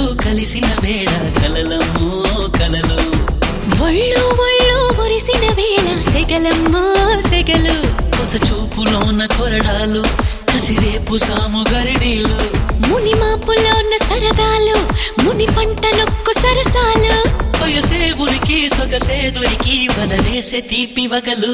కలిసిన వేళ కలలమ్మో కలలు ఒళ్ళు ఒళ్ళు మురిసిన వేళ సెగలమ్మో సెగలు కొస చూపులోన కొరడాలు కసిరేపు సాము గరిడీలు ముని మాపుల్లో ఉన్న సరదాలు ముని పంటలొక్కు సరసాలు వయసే ఉరికి సొగసే దొరికి వల వేసే తీపి వగలు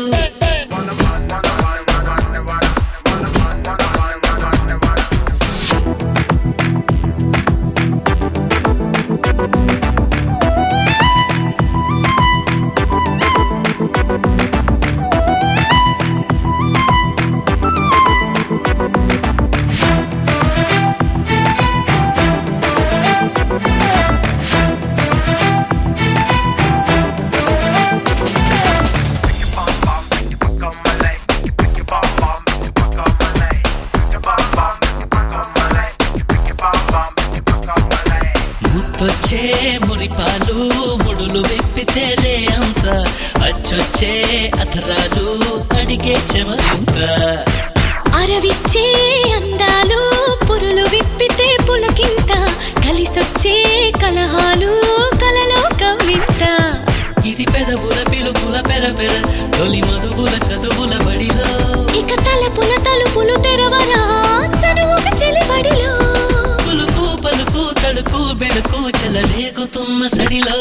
ముత్తొచ్చే మురిపాలు ముడులు విప్పితేలే అంత అచ్చొచ్చే అథరాలు అడిగే చెమరింత అరవిచ్చే అందాలు పురులు విప్పితే పులకింత కలిసొచ్చే కలహాలు కలలో కవ్వింత ఇది పెదవుల పిలుపుల పెర పెర తొలి మధువుల చదువుల బడిలో ఇక తలపుల తలుపులు తెరవరా చనువుక చెలిబడిలో పులుకు పలుకు తడుకు బెడుకు చెలరేగుతున్న సడిలో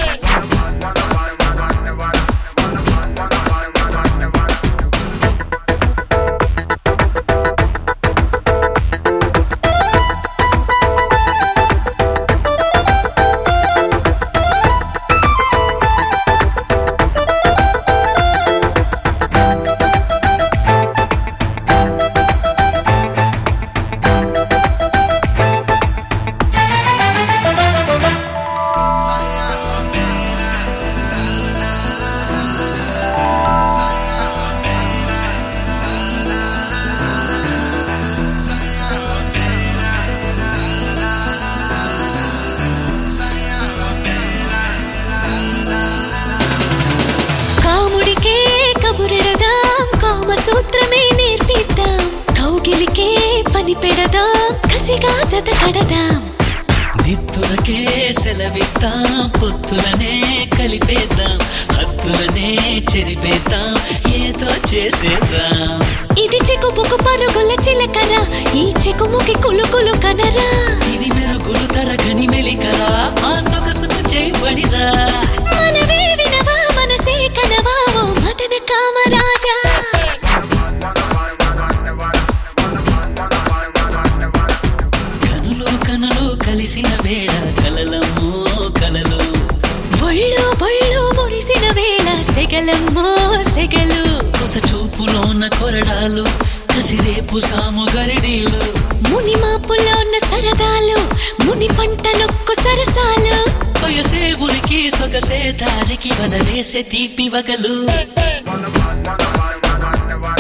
కాముడికే కబురెడదాం కామసూత్రమే నేర్పిద్దాం కౌగిలికే పని పెడదాం కసిగా జత కడదాం నిత్తులకే సెలవిద్దాం పొత్తులనే కలిపేద్దాం హత్తులనే చెరిపేద్దాం ఏదో చేసేద్దాం ఇది చెకుపుకు పరుగుల చిలకర ఈ చెకుముకి కులుకులు కనరా ఇది మెరుగులు తరగని మెలికరా ఆ సొగసుకు చేయబడిరా మనవే వినవా మనసే కనవా ఓ మదన కామరాజా కనులు కనులు కలిసిన వేళ కలలమ్మో కలలు ఒళ్ళు ఒళ్ళు మురిసిన వేళ సెగలమ్మో సెగలు కొస చూపులోన కొరడాలు కసిరేపు సాము గరిడీలు ముని మాపుల్లో ఉన్న సరదాలు ముని పంటలొక్కు సరసాలు వయసే ఉరికి సొగసే దారికి వల వేసే తీపి వగలు